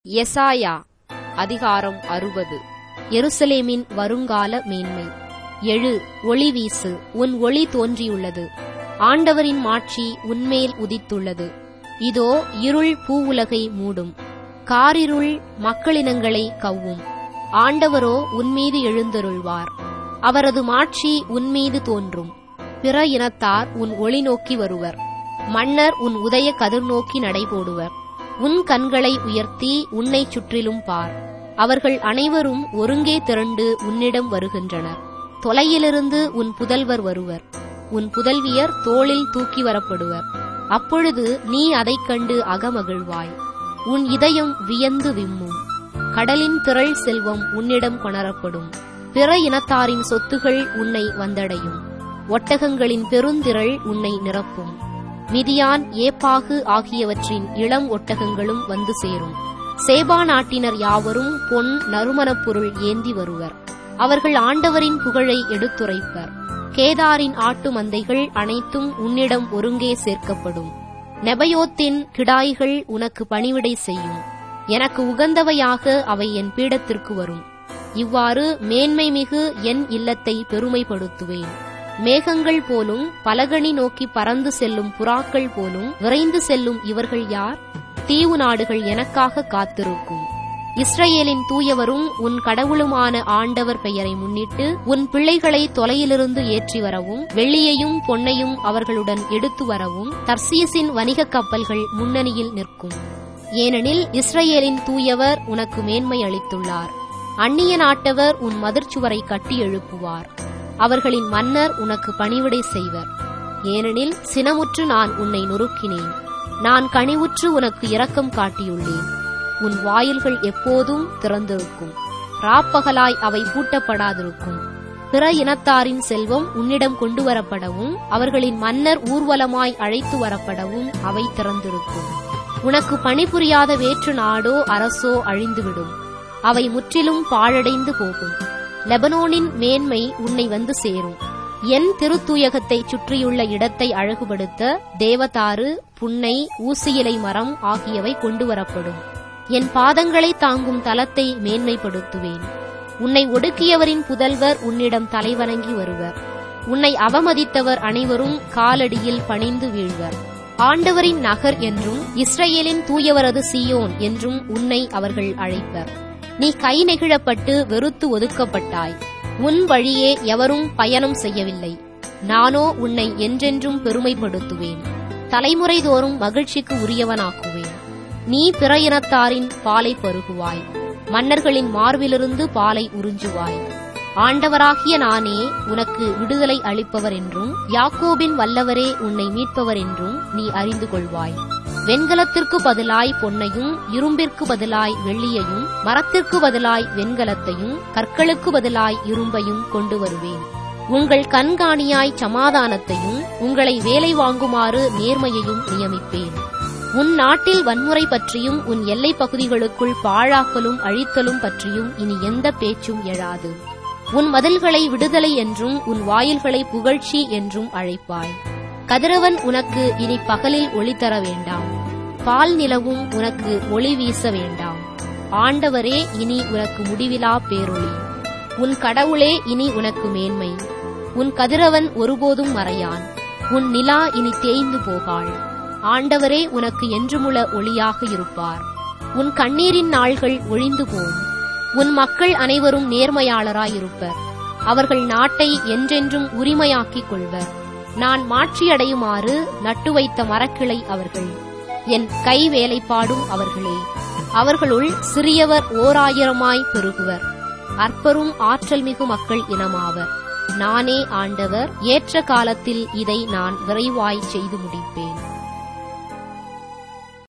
எசாயா அதிகாரம் அறுபது எருசலேமின் வருங்கால மேன்மை எழு ஒளி வீசு உன் ஒளி தோன்றியுள்ளது ஆண்டவரின் மாட்சி உன்மேல் உதித்துள்ளது இதோ இருள் பூவுலகை மூடும் காரிருள் மக்களினங்களை கவ்வும் ஆண்டவரோ உன்மீது எழுந்தருள்வார் அவரது மாட்சி உன்மீது தோன்றும் பிற இனத்தார் உன் ஒளி நோக்கி வருவர் மன்னர் உன் உதய கதிர் நோக்கி நடைபோடுவர் உன் கண்களை உயர்த்தி உன்னைச் சுற்றிலும் பார் அவர்கள் அனைவரும் ஒருங்கே திரண்டு உன்னிடம் வருகின்றனர் தொலையிலிருந்து உன் புதல்வர் வருவர் உன் புதல்வியர் தோளில் தூக்கி வரப்படுவர் அப்பொழுது நீ அதைக் கண்டு அகமகிழ்வாய் உன் இதயம் வியந்து விம்மும் கடலின் திரள் செல்வம் உன்னிடம் கொணரப்படும் பிற இனத்தாரின் சொத்துகள் உன்னை வந்தடையும் ஒட்டகங்களின் பெருந்திரள் உன்னை நிரப்பும் மிதியான் ஏப்பாகு ஆகியவற்றின் இளம் ஒட்டகங்களும் வந்து சேரும் சேபா நாட்டினர் யாவரும் பொன் நறுமணப் பொருள் ஏந்தி வருவர் அவர்கள் ஆண்டவரின் புகழை எடுத்துரைப்பர் கேதாரின் ஆட்டு மந்தைகள் அனைத்தும் உன்னிடம் ஒருங்கே சேர்க்கப்படும் நெபயோத்தின் கிடாய்கள் உனக்கு பணிவிடை செய்யும் எனக்கு உகந்தவையாக அவை என் பீடத்திற்கு வரும் இவ்வாறு மேன்மை மிகு என் இல்லத்தை பெருமைப்படுத்துவேன் மேகங்கள் போலும் பலகணி நோக்கி பறந்து செல்லும் புறாக்கள் போலும் விரைந்து செல்லும் இவர்கள் யார் தீவு நாடுகள் எனக்காக காத்திருக்கும் இஸ்ரவேலின் தூயவரும் உன் கடவுளுமான ஆண்டவர் பெயரை முன்னிட்டு உன் பிள்ளைகளை தொலையிலிருந்து ஏற்றி வரவும் வெள்ளியையும் பொன்னையும் அவர்களுடன் எடுத்து வரவும் தர்சீசின் வணிகக் கப்பல்கள் முன்னணியில் நிற்கும் ஏனெனில் இஸ்ரவேலின் தூயவர் உனக்கு மேன்மை அளித்துள்ளார் அந்நிய நாட்டவர் உன் மதிர்ச்சுவரை கட்டி எழுப்புவார் அவர்களின் மன்னர் உனக்கு பணிவிடை செய்வர் ஏனெனில் சினமுற்று நான் உன்னை நொறுக்கினேன் நான் கனிவுற்று உனக்கு இரக்கம் காட்டியுள்ளேன் உன் வாயில்கள் எப்போதும் திறந்திருக்கும் ராப்பகலாய் அவை பூட்டப்படாதிருக்கும் பிற இனத்தாரின் செல்வம் உன்னிடம் கொண்டு வரப்படவும் அவர்களின் மன்னர் ஊர்வலமாய் அழைத்து வரப்படவும் அவை திறந்திருக்கும் உனக்கு பணிபுரியாத வேற்று நாடோ அரசோ அழிந்துவிடும் அவை முற்றிலும் பாழடைந்து போகும் லெபனோனின் மேன்மை உன்னை வந்து சேரும் என் திருத்தூயகத்தை சுற்றியுள்ள இடத்தை அழகுபடுத்த தேவதாரு புன்னை ஊசியிலை மரம் ஆகியவை கொண்டு வரப்படும் என் பாதங்களை தாங்கும் தலத்தை மேன்மைப்படுத்துவேன் உன்னை ஒடுக்கியவரின் புதல்வர் உன்னிடம் தலைவணங்கி வருவர் உன்னை அவமதித்தவர் அனைவரும் காலடியில் பணிந்து வீழ்வர் ஆண்டவரின் நகர் என்றும் இஸ்ரேலின் தூயவரது சியோன் என்றும் உன்னை அவர்கள் அழைப்பர் நீ கை நெகிழப்பட்டு வெறுத்து ஒதுக்கப்பட்டாய் உன் வழியே எவரும் பயணம் செய்யவில்லை நானோ உன்னை என்றென்றும் பெருமைப்படுத்துவேன் தலைமுறை தோறும் மகிழ்ச்சிக்கு உரியவனாக்குவேன் நீ பிற இனத்தாரின் பாலை பருகுவாய் மன்னர்களின் மார்பிலிருந்து பாலை உறிஞ்சுவாய் ஆண்டவராகிய நானே உனக்கு விடுதலை அளிப்பவர் என்றும் யாக்கோபின் வல்லவரே உன்னை மீட்பவர் என்றும் நீ அறிந்து கொள்வாய் வெண்கலத்திற்கு பதிலாய் பொன்னையும் இரும்பிற்கு பதிலாய் வெள்ளியையும் மரத்திற்கு பதிலாய் வெண்கலத்தையும் கற்களுக்கு பதிலாய் இரும்பையும் கொண்டு வருவேன் உங்கள் கண்காணியாய் சமாதானத்தையும் உங்களை வேலை வாங்குமாறு நேர்மையையும் நியமிப்பேன் உன் நாட்டில் வன்முறை பற்றியும் உன் எல்லைப் பகுதிகளுக்குள் பாழாக்கலும் அழித்தலும் பற்றியும் இனி எந்த பேச்சும் எழாது உன் மதில்களை விடுதலை என்றும் உன் வாயில்களை புகழ்ச்சி என்றும் அழைப்பாய் கதிரவன் உனக்கு இனி பகலில் ஒளி தர வேண்டாம் பால் நிலவும் உனக்கு ஒளி வீச வேண்டாம் ஆண்டவரே இனி உனக்கு முடிவிலா பேரொளி உன் கடவுளே இனி உனக்கு மேன்மை உன் கதிரவன் ஒருபோதும் மறையான் உன் நிலா இனி தேய்ந்து போகாள் ஆண்டவரே உனக்கு என்றுமுள்ள ஒளியாக இருப்பார் உன் கண்ணீரின் நாள்கள் ஒழிந்து போம் உன் மக்கள் அனைவரும் நேர்மையாளராயிருப்பர் அவர்கள் நாட்டை என்றென்றும் உரிமையாக்கிக் கொள்வர் நான் மாற்றியடையுமாறு நட்டு வைத்த மரக்கிளை அவர்கள் என் கை வேலைப்பாடும் அவர்களே அவர்களுள் சிறியவர் ஓர் ஆயிரமாய் பெருகுவர் அற்பரும் ஆற்றல் மிகு மக்கள் இனமாவர் நானே ஆண்டவர் ஏற்ற காலத்தில் இதை நான் விரைவாய் செய்து முடிப்பேன்